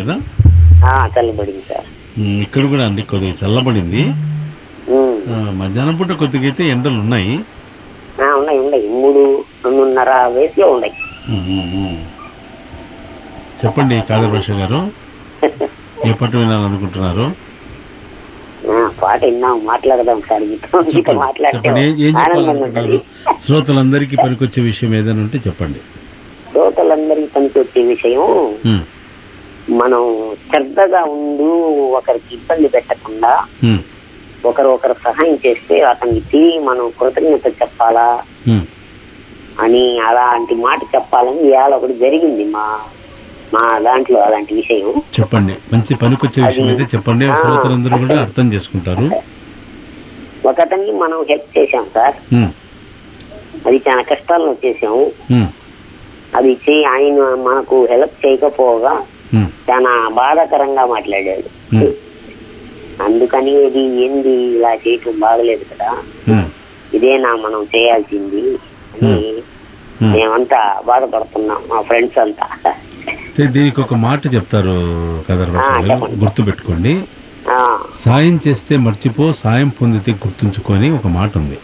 కదా ఆ, చల్లబడింది సార్ ఉమ్, ఇక్కడ కూడా అండి కొద్దిగా చల్లబడింది ఉమ్. ఆ, మధ్యాహ్నం పూట కొద్దిగా అయితే ఎండలు ఉన్నాయి ఆ, ఉన్నాయి ఉన్నాయి మూడు రెండున్నర వయసులో ఉన్నాయి ఉమ్, ఉమ్, ఉమ్. చెప్పండి కాదర్ భాష గారు ఏ పాట వినాలనుకుంటున్నారు ఆ, పాట విన్నాం మాట్లాడదాం సార్ మీతో మీతో చెప్పండి మాట్లాడితే చెప్పండి ఏం- ఏం ఆనందంగా చెప్పాలనుకుంటున్నారు ఉంటుంది శ్రోతలందరికీ పనికొచ్చే విషయం ఏదైనా ఉంటే చెప్పండి శ్రోతలందరికీ పనికొచ్చే విషయం ఉమ్, మనం శ్రద్ధగా ఉండు ఒకరికి ఇబ్బంది పెట్టకుండా ఉమ్, ఒకరు ఒకరు సహాయం చేస్తే అతనికి తిరిగి మనం కృతజ్ఞత చెప్పాలా ఉమ్. అని అలాంటి మాట చెప్పాలని ఇవాళ ఒకటి జరిగింది మా మా దాంట్లో అలాంటి విషయం చెప్పండి మంచి పనికొచ్చే విషయం అయితే చెప్పండి శ్రోతలందరూ కూడా అర్థం చేసుకుంటారు ఒక అతనికి మనం హెల్ప్ చేశాం సార్ ఉమ్, అది చాలా కష్టాల్లో చేశాము ఉమ్, అది చేయి ఆయన మనకు హెల్ప్ చేయకపోగా ఉమ్, చాలా బాధాకరంగా మాట్లాడాడు ఉమ్, అందుకని ఇది ఏంది ఇలా చేయటం బాగలేదు కదా ఉమ్, ఇదేనా మనం చేయాల్సింది అని Hmm. మేమంతా బాధపడుతున్నాం మా ఫ్రెండ్స్ అంతా అయితే దీనికి ఒక మాట చెప్తారు కదర్ భాష ఆ, గారు చెప్పండి. గుర్తుపెట్టుకోండి ఆ, సాయం చేస్తే మర్చిపో సాయం పొందితే గుర్తుంచుకొని ఒక మాట ఉంది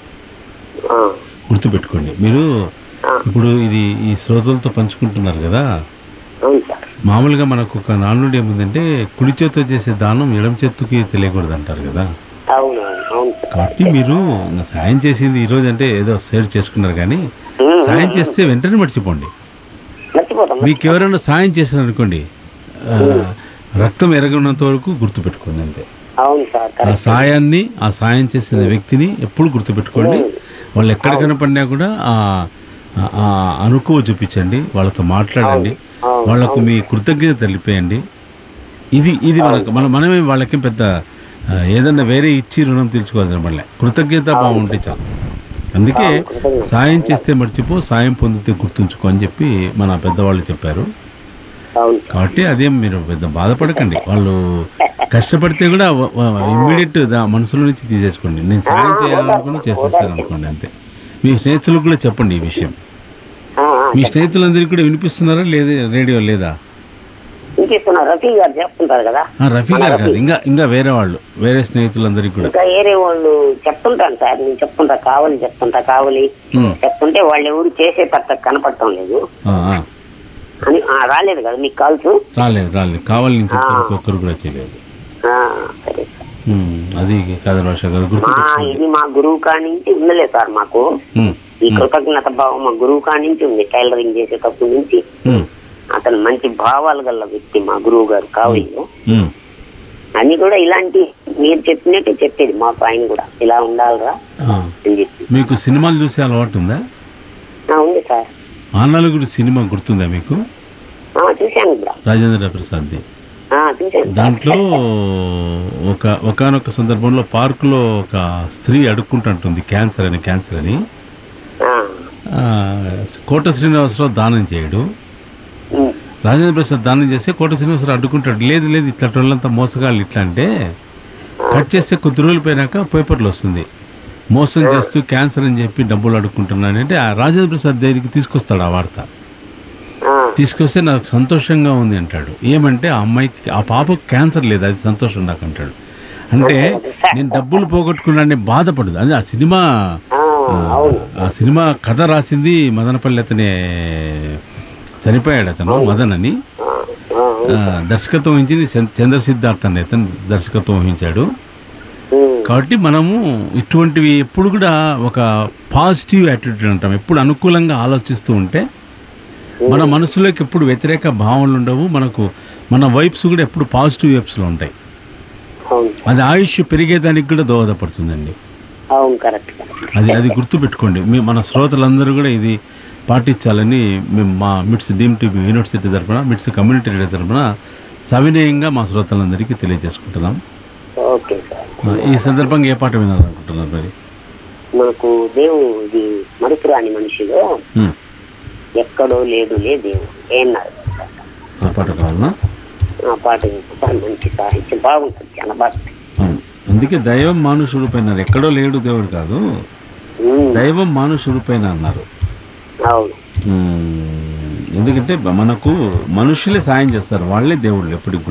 ఆ, గుర్తుపెట్టుకోండి మీరు ఆ, ఇప్పుడు ఇది ఈ శ్రోతలతో పంచుకుంటున్నారు కదా అవును సార్ మామూలుగా మనకు ఒక నానుడి ఏముందంటే కుడి చేత్తో చేసే దానం ఎడం చేత్తుకి తెలియకూడదు అంటారు కదా అవును అవును సార్ కాబట్టి మీరు ఇంకా సాయం చేసింది ఈ రోజు అంటే ఏదో షేర్ చేసుకున్నారు కానీ ఉమ్, సాయం చేస్తే వెంటనే మర్చిపోండి మర్చిపోతాం మీకు ఎవరైనా సాయం చేశారు అనుకోండి ఆ, రక్తం ఎరగనంత వరకు గుర్తుపెట్టుకోండి అంతే అవును సార్ ఆ కరెక్ట్ సాయాన్ని ఆ సాయం చేసిన వ్యక్తిని ఎప్పుడు గుర్తుపెట్టుకోండి వాళ్ళు ఎక్కడ కనపడినా కూడా ఆ ఆ- ఆ అనుకువ చూపించండి వాళ్ళతో మాట్లాడండి అవును, వాళ్ళకు మీ కృతజ్ఞత తెలిపేయండి ఇది ఇది మనకు మన మనమే వాళ్ళకి పెద్ద ఆ, ఏదన్నా వేరే ఇచ్చి రుణం తీర్చుకోవాలి మళ్ళీ కృతజ్ఞత బాగుంటే చాలు అందుకే కృతజ్ఞత. సాయం చేస్తే మర్చిపో సాయం పొందితే గుర్తుంచుకో అని చెప్పి మన పెద్దవాళ్ళు చెప్పారు అవును కాబట్టి అదేం మీరు పెద్ద బాధపడకండి వాళ్ళు కష్టపడితే కూడా ఇమ్మీడియట్ మనసులో నుంచి తీసేసుకోండి నేను సాయం చేయాలనుకుని చేసేస్తాను అనుకోండి అంతే మీ స్నేహితులకు కూడా చెప్పండి ఈ విషయం ఆ, ఆ, మీ స్నేహితులందరికీ కూడా వినిపిస్తున్నారా లేదా రేడియో లేదా వినిపిస్తున్నా రఫీ గారు చెప్తుంటారు కదా ఆ, రఫీ గారు కాదు ఇంకా ఇంకా వేరే వాళ్ళు వేరే స్నేహితులందరికీ కూడా ఇంకా ఏరే వాళ్ళు చెప్తుంటాను సార్ నేను చెప్తుంటా కావాలి చెప్తుంటా కావాలి ఉమ్, చెప్తుంటే వాళ్ళు ఎవరు చేసే పట్ల కనపడటం లేదు ఆ, ఆ. అని ఆ, రాలేదు కదా మీకు కాల్స్ రాలేదు రాలేదు కావాలి నుంచి ఒక్కరు కూడా చేయలేదు ఆ, సరే సార్ ఉమ్, అది కాదు భాష గారు గుర్తు మా ఇది మా గురువు కాడి నుంచి ఉందలే సార్ మాకు ఉమ్, ఈ కృతజ్ఞత భావం మా గురువు కాడి నుంచి ఉంది టైలరింగ్ చేసేటప్పటి నుంచి ఉమ్, అతను మంచి భావాలు గల వ్యక్తి మా గురువు గారు కావలిలో ఉమ్. అని కూడా ఇలాంటి మీరు చెప్పినట్టు చెప్పేది మాకు ఆయన కూడా ఇలా ఉండాలిరా ఆ. అని చెప్పి మీకు సినిమాలు చూసే అలవాటు ఉందా ఆ, ఉంది సార్ ఆ నలుగురు సినిమా గుర్తుందా మీకు ఆ, చూశాను కూడా రాజేంద్ర ప్రసాద్ది ఆ, చూశాను దాంట్లో ఒక ఒకనొక సందర్భంలో పార్కులో ఒక స్త్రీ అడుక్కుంటుంటుంది క్యాన్సర్ అని క్యాన్సర్ అని ఆ, ఆ, కోట శ్రీనివాసరావు దానం చేయడు ఉమ్, రాజేంద్ర ప్రసాద్ దానం చేస్తే కోట శ్రీనివాసరావు అడ్డుకుంటాడు లేదు లేదు ఇట్లా వాళ్ళంతా మోసగాళ్ళు ఇట్లా అంటే కట్ చేస్తే కొద్ది రోజులు పోయినాక పేపర్లు వస్తుంది మోసం చేస్తూ క్యాన్సర్ అని చెప్పి డబ్బులు అడుక్కుంటున్నాను అంటే ఆ రాజేంద్ర ప్రసాద్ దగ్గరికి తీసుకొస్తాడు ఆ వార్త ఆ, తీసుకొస్తే నాకు సంతోషంగా ఉంది అంటాడు ఏమంటే ఆ అమ్మాయికి ఆ పాపకు క్యాన్సర్ లేదు అది సంతోషం నాకు అంటాడు అంటే నేను డబ్బులు పోగొట్టుకున్నానని బాధపడదు అది ఆ సినిమా ఆ, అవును ఆ సినిమా కథ రాసింది మదనపల్లి అతనే చనిపోయాడు అతను మదన్ అని ఆ, ఆ, ఆ, దర్శకత్వం వహించింది చంద్ర- చంద్ర సిద్ధార్థ్ అని అతను దర్శకత్వం వహించాడు ఉమ్, కాబట్టి మనము ఇటువంటివి ఎప్పుడు కూడా ఒక పాజిటివ్ యాటిట్యూడ్ అంటాం ఎప్పుడు అనుకూలంగా ఆలోచిస్తూ ఉంటే మన మనసులోకి ఎప్పుడు వ్యతిరేక భావనలు ఉండవు మనకు మన వైబ్స్ కూడా ఎప్పుడు పాజిటివ్ వైబ్స్లో ఉంటాయి అవును అది ఆయుష్ పెరిగేదానికి కూడా దోహదపడుతుందండి అవును కరెక్ట్ కరెక్ట్ అది అది గుర్తుపెట్టుకోండి మీ మన శ్రోతలందరూ కూడా ఇది పాటించాలని మేము మా మిట్స్ డీమ్ టీవీ యూనివర్సిటీ తరపున మిట్స్ కమ్యూనిటీ రేడియో తరపున సవినయంగా మా శ్రోతలందరికీ తెలియజేసుకుంటున్నాం ఓకే సార్ ఆ, ఈ సందర్భంగా ఏ పాట వినాలనుకుంటున్నారు మరి మనకు దేవుడు ఇది మరుపురాని మనిషిలో ఉమ్, ఎక్కడో లేడులే దేవుడు ఏమన్నారు ఆ పాట కావాలనా ఆ పాట వింటే మంచి సాహిత్యం బాగుంటుంది చాలా బాగుంటుంది అవును. అందుకే దైవం మానుషుడు పైన ఎక్కడో లేడు దేవుడు కాదు ఉమ్, దైవం మానుషుడు పైన అన్నారు అవును ఉమ్, ఎందుకంటే మనకు మనుషులే సాయం చేస్తారు వాళ్ళే దేవుళ్ళు ఎప్పటికి కూడా